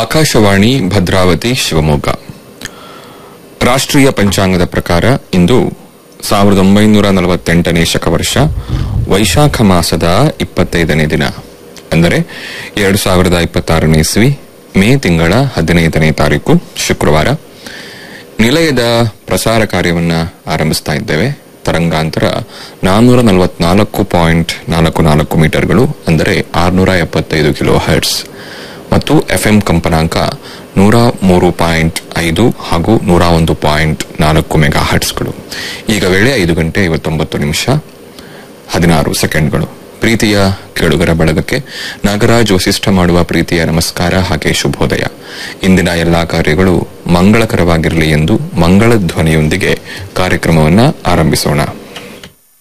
ಆಕಾಶವಾಣಿ ಭದ್ರಾವತಿ ಶಿವಮೊಗ್ಗ ರಾಷ್ಟ್ರೀಯ ಪಂಚಾಂಗದ ಪ್ರಕಾರ ಇಂದು ಸಾವಿರದ ಒಂಬೈನೂರ ನಲವತ್ತೆಂಟನೇ ಶಕವರ್ಷ ವೈಶಾಖ ಮಾಸದ ಇಪ್ಪತ್ತೈದನೇ ದಿನ ಅಂದರೆ ಎರಡು ಸಾವಿರದ ಇಪ್ಪತ್ತಾರನೇ ಇಸ್ವಿ ಮೇ ತಿಂಗಳ ಹದಿನೈದನೇ ತಾರೀಕು ಶುಕ್ರವಾರ ನಿಲಯದ ಪ್ರಸಾರ ಕಾರ್ಯವನ್ನು ಆರಂಭಿಸ್ತಾ ಇದ್ದೇವೆ ತರಂಗಾಂತರ ನಾನ್ನೂರ ನಲವತ್ನಾಲ್ಕು ಪಾಯಿಂಟ್ ನಾಲ್ಕು ನಾಲ್ಕು ಮೀಟರ್ಗಳು ಅಂದರೆ ಆರುನೂರ ಎಪ್ಪತ್ತೈದು ಕಿಲೋ ಹರ್ಟ್ಸ್ ಮತ್ತು ಎಫ್ಎಂ ಕಂಪನಾಂಕ ನೂರ ಮೂರು ಪಾಯಿಂಟ್ ಐದು ಹಾಗೂ ನೂರ ಒಂದು ಪಾಯಿಂಟ್ ನಾಲ್ಕು ಮೆಗಾ ಹರ್ಟ್ಸ್ಗಳು ಈಗ ವೇಳೆ ಐದು ಗಂಟೆ ಐವತ್ತೊಂಬತ್ತು ನಿಮಿಷ ಹದಿನಾರು ಸೆಕೆಂಡ್ಗಳು ಪ್ರೀತಿಯ ಕೇಳುಗರ ಬಳಗಕ್ಕೆ ನಾಗರಾಜ್ ವಸಿಷ್ಠ ಮಾಡುವ ಪ್ರೀತಿಯ ನಮಸ್ಕಾರ ಹಾಗೆ ಶುಭೋದಯ ಇಂದಿನ ಎಲ್ಲಾ ಕಾರ್ಯಗಳು ಮಂಗಳಕರವಾಗಿರಲಿ ಎಂದು ಮಂಗಳ ಧ್ವನಿಯೊಂದಿಗೆ ಕಾರ್ಯಕ್ರಮವನ್ನು ಆರಂಭಿಸೋಣ